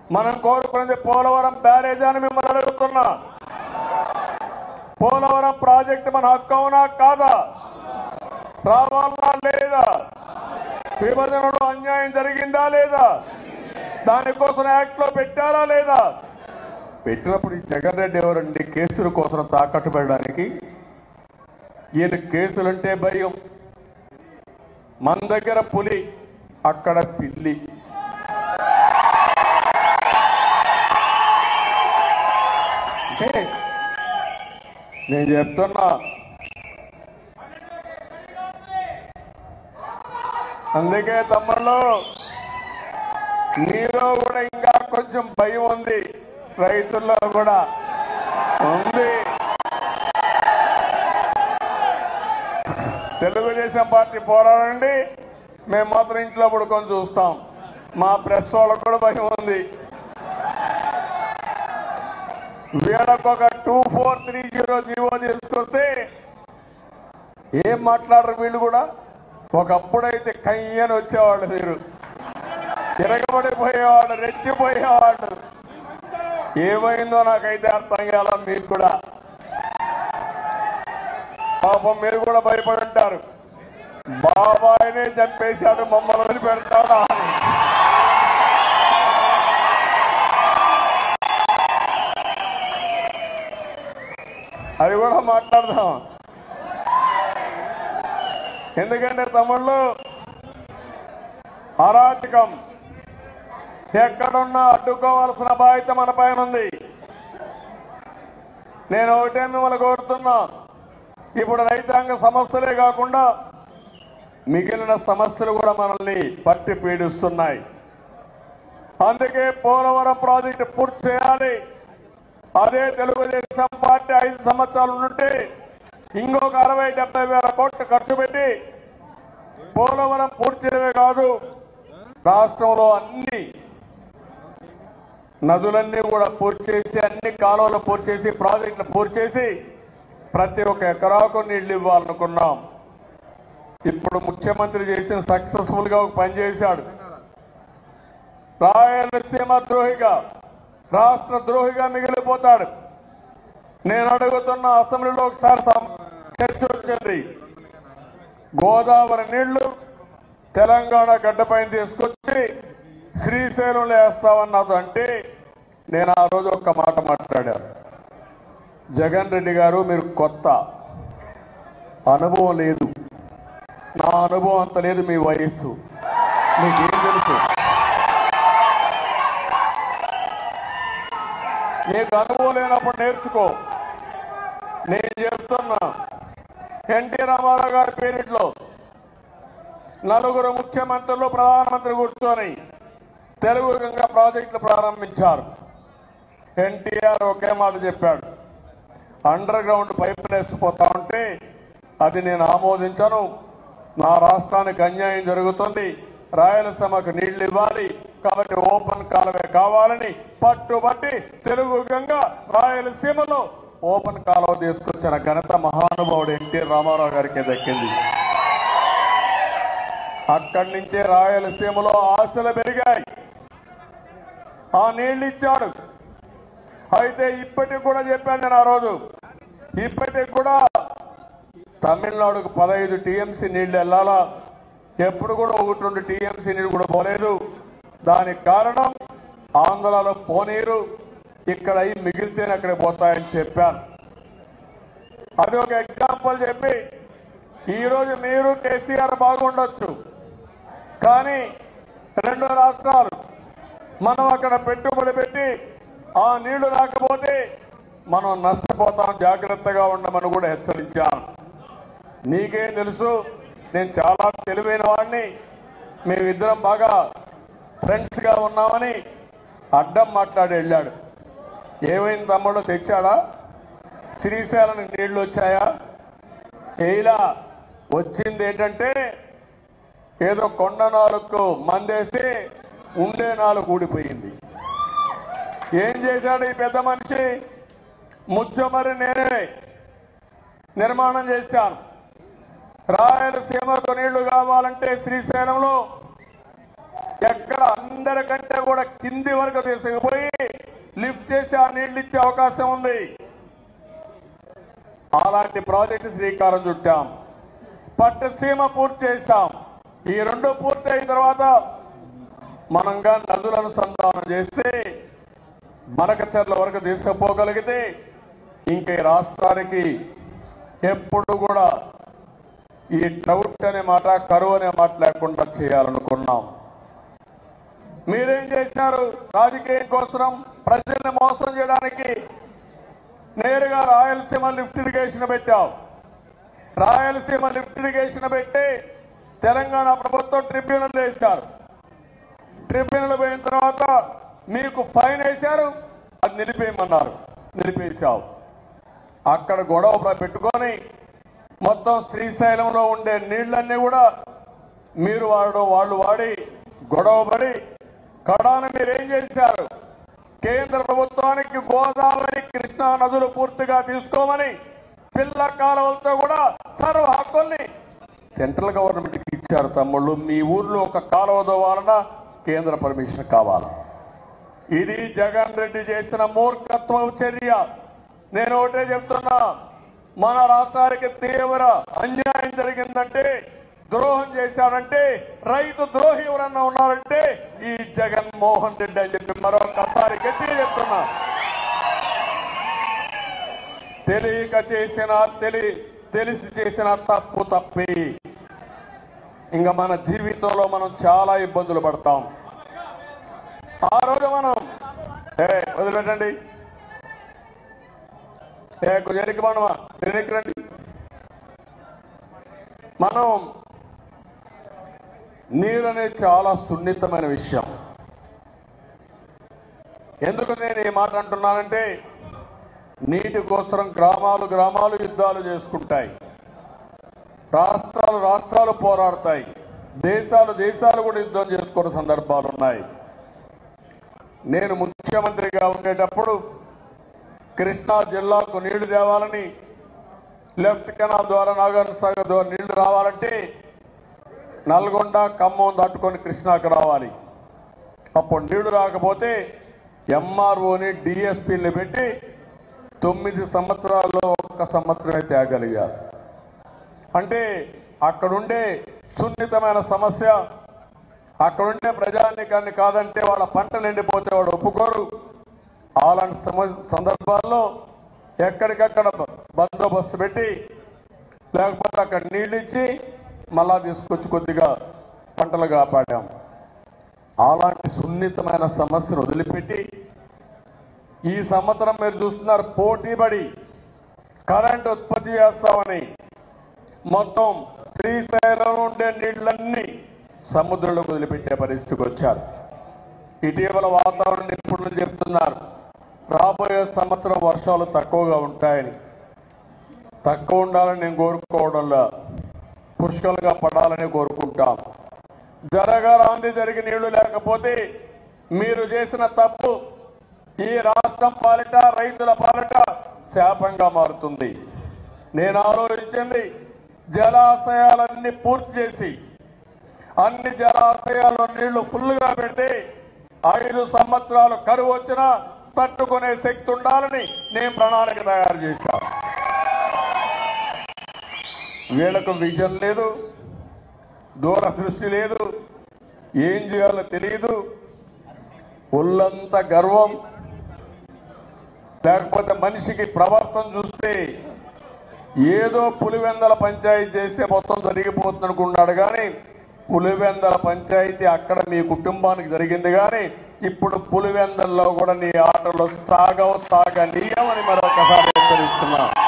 మనం కోరుకునేది పోలవరం బ్యారేజ్ అని మిమ్మల్ని అడుగుతున్నా పోలవరం ప్రాజెక్టు మన హక్కు అవునా కాదా రావాలా లేదా విభజనలో అన్యాయం జరిగిందా లేదా దానికోసం యాక్ట్ లో పెట్టారా లేదా పెట్టినప్పుడు ఈ జగన్ రెడ్డి ఎవరండి కేసుల కోసం తాకట్టు పెట్టడానికి ఈయన కేసులంటే భయం మన దగ్గర పులి అక్కడ పిల్లి అంటే నేను చెప్తున్నా అందుకే తమ్ముళ్ళు నీలో కూడా ఇంకా కొంచెం భయం ఉంది రైతుల్లో కూడా ఉంది తెలుగుదేశం పార్టీ పోరాడండి మేము మాత్రం ఇంట్లో పడుకొని చూస్తాం మా ప్రెస్ వాళ్ళకు కూడా భయం ఉంది వీళ్ళకు ఒక two four three zero GO తీసుకొస్తే ఏం మాట్లాడరు వీళ్ళు కూడా ఒకప్పుడైతే కయ్యని వచ్చేవాళ్ళు మీరు తిరగబడిపోయేవాళ్ళు రెచ్చిపోయేవాళ్ళు ఏమైందో నాకైతే అర్థం కాల మీకు కూడా పాపం మీరు కూడా భయపడి ఉంటారు బాబాయినే చంపేశాడు మమ్మల్ని వదిలిపెడతాడా అని. అది కూడా మాట్లాడదాం ఎందుకంటే తమ్ముళ్ళు అరాచకం ఎక్కడున్నా అడ్డుకోవాల్సిన బాధ్యత మన పైన ఉంది నేను ఒకటే మిమ్మల్ని కోరుతున్నా ఇప్పుడు రైతాంగ సమస్యలే కాకుండా మిగిలిన సమస్యలు కూడా మనల్ని పట్టి పీడిస్తున్నాయి అందుకే పోలవరం ప్రాజెక్టు పూర్తి చేయాలి అదే తెలుగుదేశం పార్టీ ఐదు సంవత్సరాలు ఉంటే ఇంకొక అరవై డెబ్బై వేల కోట్లు ఖర్చు పెట్టి పోలవరం పూర్తి చేయడమే కాదు రాష్ట్రంలో అన్ని నదులన్నీ కూడా పూర్తి చేసి అన్ని కాలువలు పూర్తి చేసి ప్రాజెక్టులు పూర్తి చేసి ప్రతి ఒక్క ఎకరాకు నీళ్లు ఇవ్వాలనుకున్నాం ఇప్పుడు ముఖ్యమంత్రి చేసిన సక్సెస్ఫుల్ గా ఒక పని చేశాడు రాయలసీమ ద్రోహిగా రాష్ట్ర ద్రోహిగా మిగిలిపోతాడు నేను అడుగుతున్న అసెంబ్లీలో ఒకసారి సం- చర్చ వచ్చింది గోదావరి నీళ్లు తెలంగాణ గడ్డపైన తీసుకొచ్చి శ్రీశైలంలో వేస్తామన్నది అంటే నేను ఆ రోజు ఒక్క మాట మాట్లాడాను జగన్ రెడ్డి గారు మీరు కొత్త అనుభవం లేదు నా అనుభవం అంత లేదు మీ వయస్సు మీకేం తెలుసు నీకు అనుభవం లేనప్పుడు నేర్చుకో నేను చెప్తున్నా ఎన్టీ రామారావు గారి పీరియడ్లో నలుగురు ముఖ్యమంత్రులు ప్రధానమంత్రి కూర్చొని తెలుగు గంగా ప్రాజెక్టులు ప్రారంభించారు ఎన్టీఆర్ ఒకే మాట చెప్పాడు అండర్ గ్రౌండ్ పైపులు వేసిపోతా ఉంటే అది నేను ఆమోదించను నా రాష్ట్రానికి అన్యాయం జరుగుతుంది రాయలసీమకు నీళ్లు ఇవ్వాలి కాబట్టి ఓపెన్ కాలువే కావాలని పట్టుబట్టి తెలుగు గంగా రాయలసీమలో ఓపెన్ కాలువ తీసుకొచ్చిన ఘనత మహానుభావుడు ఎన్టీ రామారావు గారికి దక్కింది అక్కడి నుంచే రాయలసీమలో ఆశలు పెరిగాయి ఆ నీళ్లు ఇచ్చాడు అయితే ఇప్పటికి కూడా చెప్పాను నేను ఆ రోజు ఇప్పటికి కూడా తమిళనాడుకు పదహైదు టీఎంసీ నీళ్లు వెళ్ళాలా ఎప్పుడు కూడా ఒకటి రెండు టీఎంసీ నీళ్లు కూడా పోలేదు దానికి కారణం ఆంధ్రాలో పోనీరు ఇక్కడ అయి మిగిలితేనే అక్కడ పోతాయని చెప్పాను అది ఒక ఎగ్జాంపుల్ చెప్పి ఈరోజు మీరు కేసీఆర్ బాగుండొచ్చు కానీ రెండు రాష్ట్రాలు మనం అక్కడ పెట్టుబడి పెట్టి ఆ నీళ్లు రాకపోతే మనం నష్టపోతాం జాగ్రత్తగా ఉండమని కూడా హెచ్చరించాను నీకేం తెలుసు నేను చాలా తెలివైన వాడిని మేమిద్దరం బాగా ఫ్రెండ్స్ గా ఉన్నామని అడ్డం మాట్లాడి వెళ్ళాడు ఏమైంది తమ్ముడు తెచ్చాడా శ్రీశైలానికి నీళ్లు వచ్చాయా ఇలా వచ్చింది ఏంటంటే ఏదో కొండ నాలుగు మందేసి ఉండే నాలుగు ఊడిపోయింది ఏం చేశాడు ఈ పెద్ద మనిషి ముచ్చమరి నేనే నిర్మాణం చేశాను రాయలసీమకు నీళ్లు కావాలంటే శ్రీశైలంలో ఎక్కడ అందరికంటే కూడా కింది వరకు తీసుకుపోయి లిఫ్ట్ చేసి ఆ నీళ్లు ఇచ్చే అవకాశం ఉంది అలాంటి ప్రాజెక్టు శ్రీకారం చుట్టాం పట్టసీమ పూర్తి చేశాం ఈ రెండు పూర్తి అయిన తర్వాత మనంగా నదుల అనుసంధానం చేస్తే మనకచర్ల వరకు తీసుకుపోగలిగితే ఇంకా ఈ రాష్ట్రానికి ఎప్పుడు కూడా ఈ ట్రౌట్ అనే మాట కరువు అనే మాట లేకుండా చేయాలనుకున్నాం మీరేం చేశారు రాజకీయం కోసం ప్రజల్ని మోసం చేయడానికి నేరుగా రాయలసీమ లిఫ్ట్ ఇరిగేషన్ పెట్టాం రాయలసీమ లిఫ్ట్ ఇరిగేషన్ పెట్టి తెలంగాణ ప్రభుత్వం ట్రిబ్యునల్ వేశారు ట్రిబ్యునల్ పోయిన తర్వాత మీకు ఫైన్ వేశారు అది నిలిపేయమన్నారు నిలిపేశావు అక్కడ గొడవ పెట్టుకొని మొత్తం శ్రీశైలంలో ఉండే నీళ్ళన్నీ కూడా మీరు వాడడం వాళ్ళు వాడి గొడవ పడి కడాన మీరు ఏం చేశారు కేంద్ర ప్రభుత్వానికి గోదావరి కృష్ణా నదులు పూర్తిగా తీసుకోమని పిల్ల కాలువలతో కూడా సర్వ హక్కుల్ని సెంట్రల్ గవర్నమెంట్కి ఇచ్చారు తమ్ముళ్ళు మీ ఊర్లో ఒక కాలువ దోవాలన్నా కేంద్ర పర్మిషన్ కావాలి ఇది జగన్ రెడ్డి చేసిన మూర్ఖత్వ చర్య నేను ఒకటే చెప్తున్నా మన రాష్ట్రానికి తీవ్ర అన్యాయం జరిగిందంటే ద్రోహం చేశాడంటే రైతు ద్రోహి ఎవరన్నా ఉన్నారంటే ఈ జగన్మోహన్ రెడ్డి అని చెప్పి మరొకసారి గట్టిగా చెప్తున్నా తెలియక చేసిన తెలి తెలిసి చేసిన తప్పు తప్పి ఇంకా మన జీవితంలో మనం చాలా ఇబ్బందులు పడతాం ఆ రోజు మనం ఏ వదిలిపెట్టండి ఏ కొంచెం వెనక్కి మనమా వెనక్కి రండి మనం నీరు అనేది చాలా సున్నితమైన విషయం ఎందుకు నేను ఈ మాట అంటున్నానంటే నీటి కోసం గ్రామాలు గ్రామాలు యుద్ధాలు చేసుకుంటాయి రాష్ట్రాలు రాష్ట్రాలు పోరాడతాయి దేశాలు దేశాలు కూడా యుద్ధం చేసుకునే సందర్భాలు ఉన్నాయి నేను ముఖ్యమంత్రిగా ఉండేటప్పుడు కృష్ణా జిల్లాకు నీళ్లు తేవాలని లెఫ్ట్ కెనాల్ ద్వారా నాగార్జున సాగర్ ద్వారా నీళ్లు రావాలంటే నల్గొండ ఖమ్మం దాటుకొని కృష్ణాకు రావాలి అప్పుడు నీళ్లు రాకపోతే ఎంఆర్ఓని డిఎస్పీని పెట్టి తొమ్మిది సంవత్సరాల్లో ఒక్క సంవత్సరమే తేగలిగారు అంటే అక్కడుండే సున్నితమైన సమస్య అక్కడుండే ప్రజానికాన్ని కాదంటే వాళ్ళ పంటలు ఎండిపోతే వాడు ఒప్పుకోరు అలాంటి సమ- సందర్భాల్లో ఎక్కడికక్కడ బ- బందోబస్తు పెట్టి లేకపోతే అక్కడ నీళ్ళు ఇచ్చి మళ్ళా తీసుకొచ్చి కొద్దిగా పంటలు కాపాడాం అలాంటి సున్నితమైన సమస్యను వదిలిపెట్టి ఈ సంవత్సరం మీరు చూస్తున్నారు పోటీపడి కరెంట్ ఉత్పత్తి చేస్తామని మొత్తం శ్రీశైలం ఉండే నీళ్లన్నీ సముద్రంలోకి వదిలిపెట్టే పరిస్థితికి వచ్చారు ఇటీవల వాతావరణ నిపుణులు చెప్తున్నారు రాబోయే సంవత్సరం వర్షాలు తక్కువగా ఉంటాయని తక్కువ ఉండాలని నేను కోరుకోవడంలో పుష్కలుగా పడాలని కోరుకుంటాం జరగరాంది జరిగి నీళ్లు లేకపోతే మీరు చేసిన తప్పు ఈ రాష్ట్రం పాలిట రైతుల పాలిట శాపంగా మారుతుంది నేను ఆలోచించింది జలాశయాలన్నీ పూర్తి చేసి అన్ని జలాశయాల్లో నీళ్లు ఫుల్గా పెట్టి ఐదు సంవత్సరాలు కరువు వచ్చినా తట్టుకునే శక్తి ఉండాలని నేను ప్రణాళిక తయారు చేశాను వీళ్ళకు విజన్ లేదు దూరదృష్టి లేదు ఏం చేయాలో తెలియదు ఒళ్ళంత గర్వం లేకపోతే మనిషికి ప్రవర్తన చూస్తే ఏదో పులివెందల పంచాయతీ చేస్తే మొత్తం జరిగిపోతుంది అనుకున్నాడు కానీ పులివెందల పంచాయతీ అక్కడ మీ కుటుంబానికి జరిగింది కానీ ఇప్పుడు పులివెందల్లో కూడా నీ ఆటలు సాగవు సాగనీయమని మరొకసారి హెచ్చరిస్తున్నా